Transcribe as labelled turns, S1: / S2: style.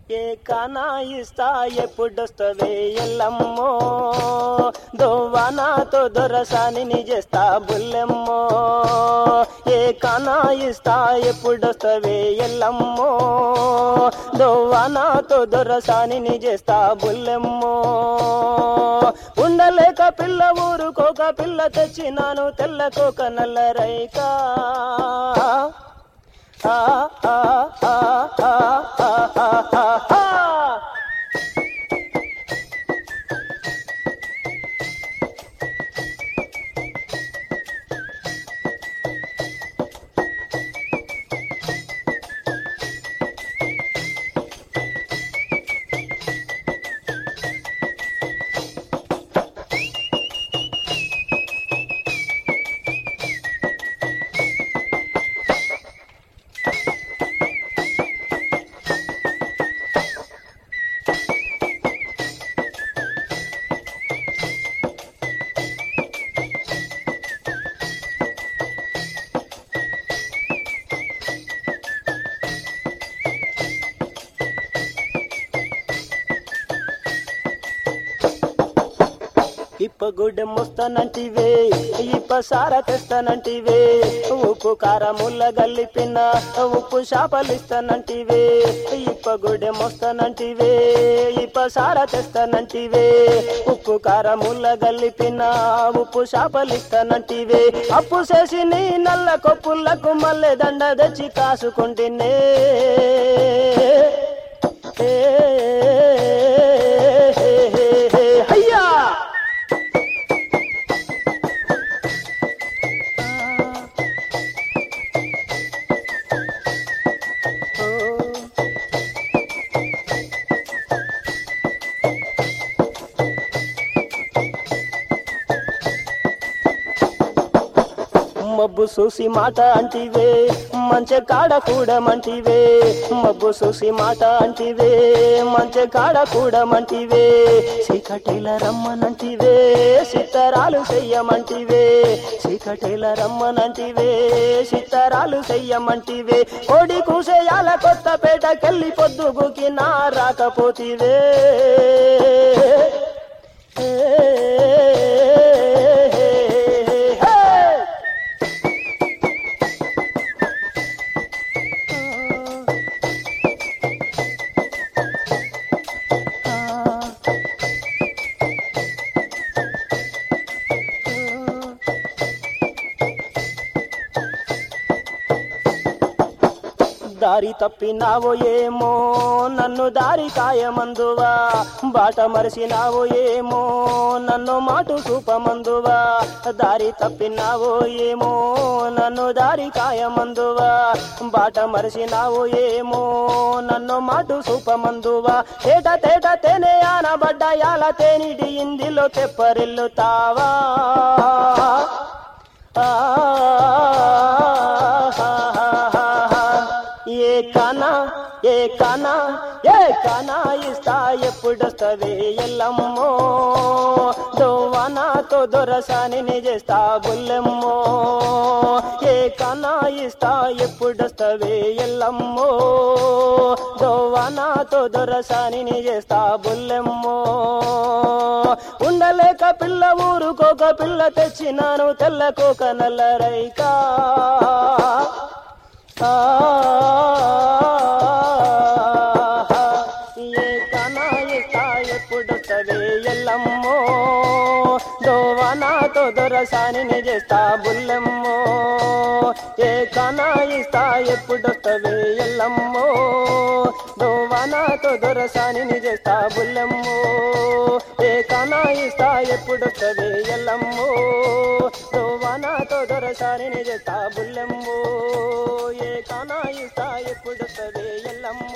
S1: ఏ కానా ఇస్తా ఎప్పుడొస్తవే ఎల్లమ్మో దోవానాతో దొరసాని చేస్తా బుల్లెమ్మో ఏ కానా ఇస్తా ఎప్పుడొస్తవే ఎల్లమ్మో దోవానాతో దొరసాని చేస్తా బుల్లెమ్మో ఉండలేక పిల్ల ఊరుకోక పిల్ల తెచ్చినాను తెల్లకోక నల్ల రైకా ఆ ఆ ఆ ఆ ఆ ఆ ఆ ఇప్పగుడ్డె మొస్తానంటివే ఇప్ప సార తెస్తానంటివే ఉప్పు కారముల్ల గల్లిపిన ఉప్పు చేపలిస్తానంటివే ఇప్పగుడ్డె మొస్తానంటివే ఇప్ప సార తెస్తానంటివే ఉప్పు కారముల్ల గల్లిపిన ఉప్పు చేపలిస్తానంటివే అప్పు చేసి నీ నల్ల కొప్పులకు మల్లె దండ తెచ్చి కాసుకుంటేనే ఏ అయ్యా మబ్బు చూసి మాట అంటివే మంచి కాడ కూడమంటివే మబ్బు చూసి మాట అంటివే మంచి కాడ కూడమంటివే చీకటిల రమ్మనంటివే సిత్తరాలు చెయ్యమంటివే చీకటిల రమ్మనంటివే సిత్తరాలు చెయ్యమంటివే కోడి కూసేయాల కొత్త పేటకెళ్ళి పొద్దుగుకి నా రాకపోతివే ఏ, హే! దారి తప్పినావో ఏమో నన్ను దారి కాయమందువా బాట మరిసినావో ఏమో నన్ను మాటు చూపమందువా దారి తప్పినావో ఏమో నన్ను దారి కాయమందువా బాట మరిసినావో ఏమో నన్ను మాటు చూపమందువా తేట తేట తేనే ఆనబడ్డ యాల తేనిడి ఇందిలో తెప్పరిల్లుతావా ఆ ఏ కానా ఏ కానా ఏ కానా ఇస్తా ఎప్పుడొస్తవే ఎల్లమ్మో దోవానాతో దొరసాని చేస్తా బుల్లెమ్మో ఏ కానా ఇస్తా ఎప్పుడొస్తవే ఎల్లమ్మో దోవానాతో దొరసాని చేస్తా బుల్లెమ్మో ఉండలేక పిల్ల ఊరుకోక పిల్ల తెచ్చినాను తెల్లకోక నల్ల రైకా ఆ ఏ కనా ఇస్తా ఎప్పుడొస్తవే ఎల్లమ్మో దోవానాతో దొరసాని చేస్తా బుల్లెమ్మో ఏ కనా ఇస్తా ఎప్పుడొస్తవే ఎల్లమ్మో దోవానాతో దొరసాని చేస్తా బుల్లెమ్మో ఏ కనా ఇస్తా ఎప్పుడొస్తవే ఎల్లమ్మో దోవానాతో దొరసాని చేస్తా బుల్లెమ్మో ఏ కానా ఇస్తా ఎప్పుడొస్తవే ఎల్లమ్మ